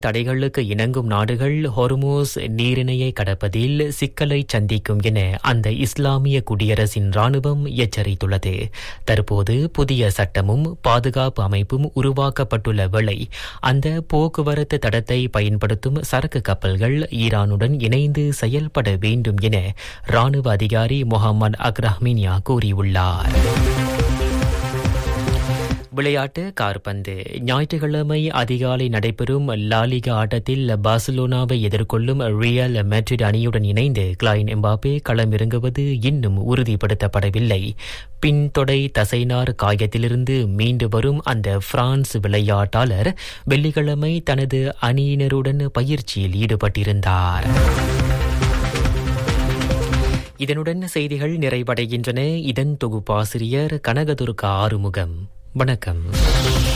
தடைகளுக்கு இணங்கும் நாடுகள் ஹொர்மோஸ் நீரிணையை கடப்பதில் சிக்கலை சந்திக்கும் என அந்த இஸ்லாமிய குடியரசின் ராணுவம் எச்சரித்துள்ளது தற்போது புதிய சட்டமும் பாதுகாப்பு அமைப்பும் உருவாக்கப்பட்டுள்ள வேளை அந்த போக்குவரத்து தடத்தை பயன்படுத்தும் சரக்கு கப்பல்கள் ஈரானுடன் இணைந்து செயல்பட வேண்டும் என ராணுவ அதிகாரி முகமது அக்ரஹ்மினியா கூறியுள்ளார் விளையாட்டு கார்பந்து ஞாயிற்றுக்கிழமை அதிகாலை நடைபெறும் லாலிகா ஆட்டத்தில் பார்சிலோனாவை எதிர்கொள்ளும் ரியல் மெட்ரிட் அணியுடன் இணைந்து கிளைன் எம்பாப்பே களமிறங்குவது இன்னும் உறுதிப்படுத்தப்படவில்லை பின்தொடை தசைனார் காயத்திலிருந்து மீண்டு வரும் அந்த பிரான்ஸ் விளையாட்டாளர் வெள்ளிக்கிழமை தனது அணியினருடன் பயிற்சியில் ஈடுபட்டிருந்தார் இதனுடன் செய்திகள் நிறைவடைகின்றன இதன் தொகுப்பாசிரியர் கனகதுர்கா ஆறுமுகம் வணக்கம்